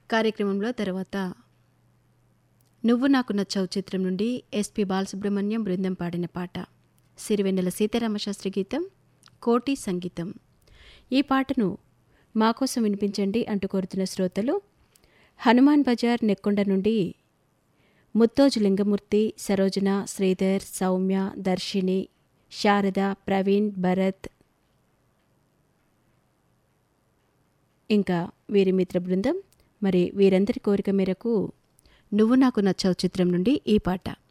కార్యక్రమంలో తర్వాత నువ్వు నాకు నచ్చావు చిత్రం నుండి ఎస్పి బాలసుబ్రహ్మణ్యం బృందం పాడిన పాట సిరివెన్నెల సీతారామశాస్త్రి గీతం కోటి సంగీతం ఈ పాటను మా కోసం వినిపించండి అంటూ కోరుతున్న శ్రోతలు హనుమాన్ బజార్ నెక్కొండ నుండి ముత్తోజు లింగమూర్తి సరోజన శ్రీధర్ సౌమ్య దర్శిని శారద ప్రవీణ్ భరత్ ఇంకా వీరి మిత్ర బృందం మరి వీరందరి కోరిక మేరకు నువ్వు నాకు నచ్చావు చిత్రం నుండి ఈ పాట